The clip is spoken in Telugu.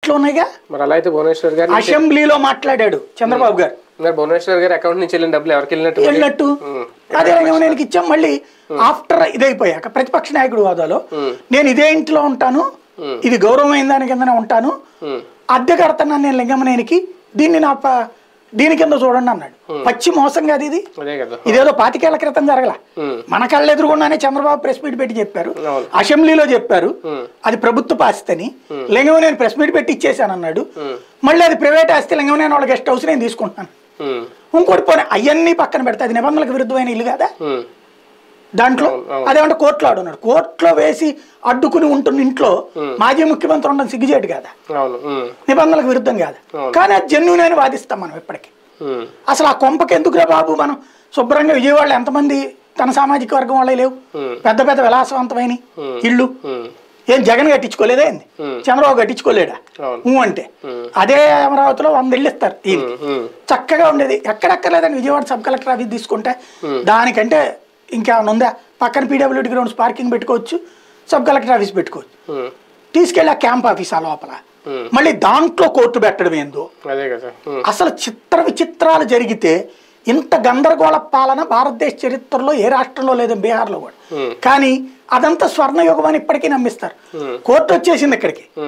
లిస్టులో ఉన్నాయిగా మరి అలా అయితే భువనేశ్వర్ గారు అసెంబ్లీలో మాట్లాడాడు చంద్రబాబు గారు మరి భువనేశ్వర్ గారి అకౌంట్ నుంచి వెళ్ళిన డబ్బులు ఎవరికి వెళ్ళినట్టు మరి? వెళ్ళినట్టు అదే రంగంలోనికి ఇచ్చాం మళ్ళీ ఆఫ్టర్ ఇదైపోయాక ప్రతిపక్ష నాయకుడు హోదాలో నేను ఇదే ఇంట్లో ఉంటాను ఇది గౌరవమైన దాని కిందనే ఉంటాను ఉమ్, అద్దె కడుతున్నాను నేను లింగమనేనికి దీన్ని నా ప- దీని కింద చూడండి అన్నాడు పచ్చి మోసం కాదు ఇది అదే కదా ఇదేదో పాతికేళ్ల క్రితం జరగల ఉమ్, మన కళ్ళ ఎదురుగుండానే చంద్రబాబు ప్రెస్ మీట్ పెట్టి చెప్పారు అవును. అసెంబ్లీలో చెప్పారు ఉమ్. అది ప్రభుత్వ ఆస్తిని లింగం నేను ప్రెస్ మీట్ పెట్టి ఇచ్చేసాను అన్నాడు ఉమ్, మళ్ళీ అది ప్రైవేట్ ఆస్తి లింగం నేను వాళ్ళ గెస్ట్ హౌస్ నేను తీసుకుంటున్నాను ఉమ్, ఇంకోటి పోనీ అవన్నీ పక్కన పెడితే అది నిబంధనలకు విరుద్ధమైన ఇల్లు కదా ఉమ్, దాంట్లో అదేమంటే కోర్టులో ఆడున్నాడు కోర్టులో వేసి అడ్డుకుని ఉంటున్న ఇంట్లో మాజీ ముఖ్యమంత్రి ఉండడం సిగ్గుచేటు కదా అవును ఉమ్, నిబంధనలకు విరుద్ధం కాదు కానీ అది జెన్యున్ అని వాదిస్తాం మనం ఇప్పటికీ ఉమ్, అసలు ఆ కొంపకి ఎందుకురా బాబు మనం శుభ్రంగా విజయవాడలో ఎంతమంది తన సామాజిక వర్గం వాళ్ళే లేవు Hmm. పెద్ద పెద్ద విలాసవంతమైన ఇళ్ళు ఉమ్, ఏం జగన్ కట్టించుకోలేదా ఏంది Hmm. చంద్రబాబు కట్టించుకోలేడా అవును. ఊ అంటే అదే అమరావతిలో వంద ఇళ్ళు ఇస్తారు ఈయన ఉమ్, ఉమ్, చక్కగా ఉండేది ఎక్కడెక్కర్లేదని విజయవాడ సబ్ కలెక్టర్ ఆఫీస్ తీసుకుంటే దానికంటే ఇంకేమైనా ఉందా పక్కన పీడబ్ల్యూడి గ్రౌండ్స్ పార్కింగ్ పెట్టుకోవచ్చు సబ్ కలెక్టర్ ఆఫీస్ పెట్టుకోవచ్చు ఉమ్, తీసుకెళ్ళి ఆ క్యాంప్ ఆఫీస్ ఆ లోపల Hmm. మళ్ళీ దాంట్లో కోర్టు పెట్టడం ఏందో అదే కదా ఉమ్, అసలు చిత్ర విచిత్రాలు జరిగితే ఇంత గందరగోళ పాలన భారతదేశ చరిత్రలో ఏ రాష్ట్రంలో లేదు బీహార్లో కూడా Hmm. కానీ అదంతా స్వర్ణయుగం అని ఇప్పటికీ నమ్మిస్తారు కోర్టు వచ్చేసింది ఇక్కడికి